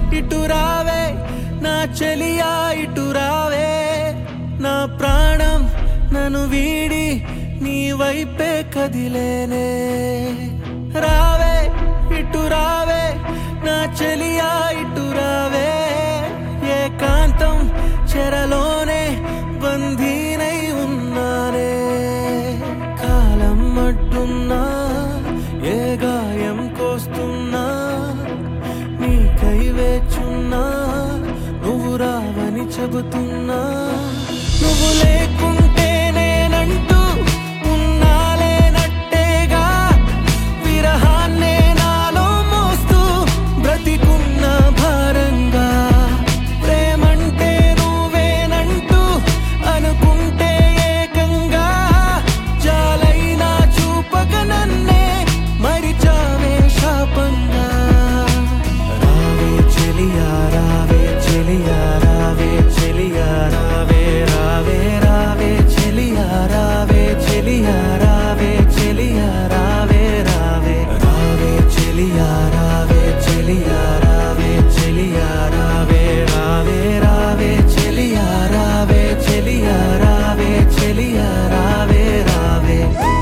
ఇటు రావే నా చెలియా ఇటు రావే నా ప్రాణం నన్ను వీడి నీ వైపే కదిలేనే రావే ఇటు రావే నా చెలియా ఇటు రావే ఏకాంతం చెరలోనే బందీనై ఉన్నానే కాలం అడ్డున్నా ఏ గాయం కోస్తున్నా నీకై వేచున్నా నువ్వు రావని చెబుతున్నా నువ్వు లేకుంటే నేనంటూ ఉన్నాలేనట్టేగా విరహాన్నే నాలో మోస్తూ బ్రతికున్న భారంగా ప్రేమంటే నువ్వేనంటూ అనుకుంటే ఏకంగా జాలైనా చూపక నన్నే మరిచావే శాపంగా రావే చెలియా రావే చెలియా రావే చెలియా రావే రావే రావే చెలియా రావే చెలియా రావే చెలియా రావే రావే రావే చెలియా రావే చెలియా రావే చెలియా రావే రావే రావే చెలియా రావే చెలియా రావే చెలియా రావే రావే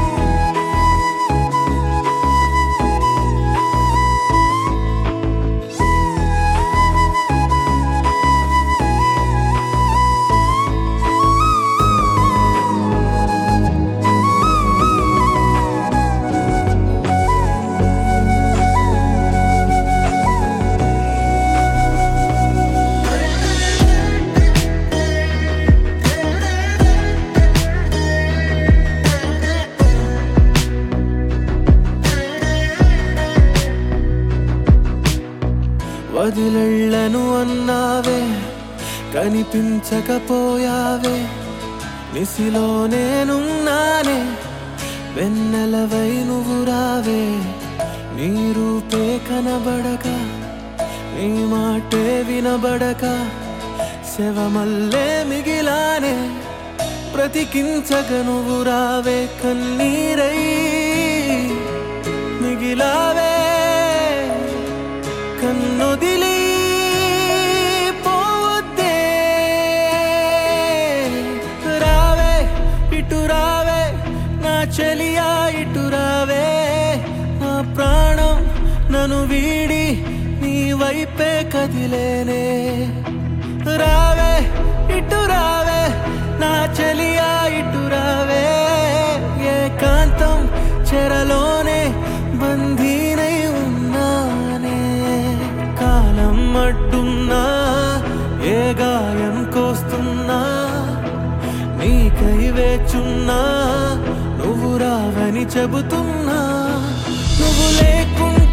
వదిలెళ్ళను అన్నావే కనిపించకపోయావే నిసిలో నేనున్నానే వెన్నెలవై నువ్వు రావే నీ రూపే కనబడక నీ మాటే వినబడక శవమల్లే మిగిలానే బ్రతికించక నువ్వు రావే కన్నీరై మిగిలావే కన్నొదిలి పోవద్దే రావే ఇటు రావే నా చెలియా ఇటు రావే నా ప్రాణం నన్ను వీడి నీ వైపే కదిలేనే రావే ఇటు రావే నా చెలియా ఇటు రావే ఏకాంతం చెరలోనే బందీనై ఉన్నానే కాలం అడ్డున్నా ఏ గాయం కోస్తున్నా నీకై వేచున్నా నువ్వు రావని చెబుతున్నా నువ్వు లేకుండా